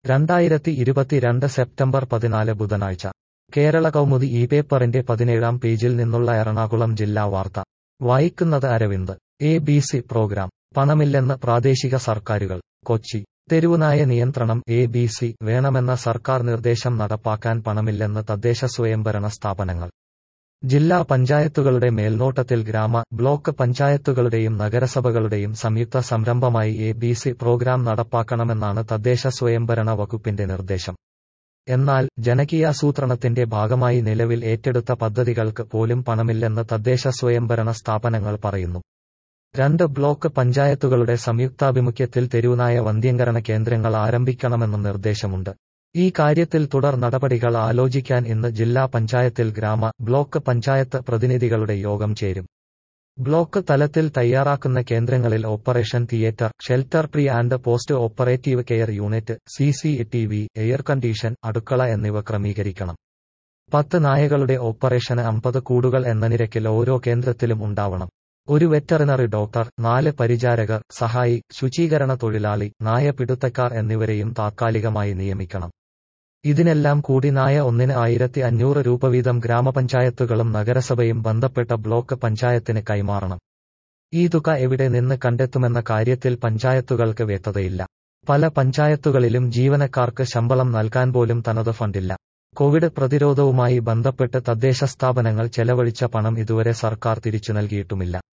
രണ്ടായിരത്തി ഇരുപത്തിരണ്ട് സെപ്റ്റംബർ പതിനാല് ബുധനാഴ്ച കേരള കൗമുദി ഈ പേപ്പറിന്റെ പതിനേഴാം പേജിൽ നിന്നുള്ള എറണാകുളം ജില്ലാ വാർത്ത വായിക്കുന്നത് Aravind A B C programme പണമില്ലെന്ന് പ്രാദേശിക സർക്കാരുകൾ കൊച്ചി തെരുവുനായ നിയന്ത്രണം എ ബി സി വേണമെന്ന സർക്കാർ നിർദ്ദേശം നടപ്പാക്കാൻ പണമില്ലെന്ന് തദ്ദേശ സ്വയംഭരണ സ്ഥാപനങ്ങൾ ജില്ലാ പഞ്ചായത്തുകളുടെ മേൽനോട്ടത്തിൽ ഗ്രാമ ബ്ലോക്ക് പഞ്ചായത്തുകളുടെയും നഗരസഭകളുടെയും സംയുക്ത സംരംഭമായി എ ബി സി പ്രോഗ്രാം നടപ്പാക്കണമെന്നാണ് തദ്ദേശ സ്വയംഭരണ വകുപ്പിന്റെ നിർദ്ദേശം എന്നാൽ ജനകീയാസൂത്രണത്തിന്റെ ഭാഗമായി നിലവിൽ ഏറ്റെടുത്ത പദ്ധതികൾക്ക് പോലും പണമില്ലെന്ന് തദ്ദേശ സ്വയംഭരണ സ്ഥാപനങ്ങൾ പറയുന്നു രണ്ട് ബ്ലോക്ക് പഞ്ചായത്തുകളുടെ സംയുക്താഭിമുഖ്യത്തിൽ തെരുവുനായ വന്ധ്യംകരണ കേന്ദ്രങ്ങൾ ആരംഭിക്കണമെന്നും നിർദ്ദേശമുണ്ട് ഈ കാര്യത്തിൽ തുടർ നടപടികൾ ആലോചിക്കാൻ ഇന്ന് ജില്ലാ പഞ്ചായത്തിൽ ഗ്രാമ ബ്ലോക്ക് പഞ്ചായത്ത് പ്രതിനിധികളുടെ യോഗം ചേരും ബ്ലോക്ക് തലത്തിൽ തയ്യാറാക്കുന്ന കേന്ദ്രങ്ങളിൽ operation theatre shelter pre and post operative care unit C C T V air condition അടുക്കള എന്നിവ ക്രമീകരിക്കണം പത്ത് നായകളുടെ ഓപ്പറേഷന് അമ്പത് കൂടുകൾ എന്ന നിരക്കിൽ ഓരോ കേന്ദ്രത്തിലും ഉണ്ടാവണം ഒരു വെറ്ററിനറി ഡോക്ടർ നാല് പരിചാരകർ സഹായി ശുചീകരണ തൊഴിലാളി നായ പിടുത്തക്കാർ എന്നിവരെയും താത്കാലികമായി നിയമിക്കണം ഇതിനെല്ലാം കൂടി നായ ഒന്നിന് ആയിരത്തി അഞ്ഞൂറ് രൂപ വീതം ഗ്രാമപഞ്ചായത്തുകളും നഗരസഭയും ബന്ധപ്പെട്ട ബ്ലോക്ക് പഞ്ചായത്തിന് കൈമാറണം ഈ തുക എവിടെ നിന്ന് കണ്ടെത്തുമെന്ന കാര്യത്തിൽ പഞ്ചായത്തുകൾക്ക് വ്യക്തതയില്ല പല പഞ്ചായത്തുകളിലും ജീവനക്കാർക്ക് ശമ്പളം നൽകാൻ പോലും തനത് ഫണ്ടില്ല കോവിഡ് പ്രതിരോധവുമായി ബന്ധപ്പെട്ട് തദ്ദേശ സ്ഥാപനങ്ങൾ ചെലവഴിച്ച പണം ഇതുവരെ സർക്കാർ തിരിച്ചു നൽകിയിട്ടുമില്ല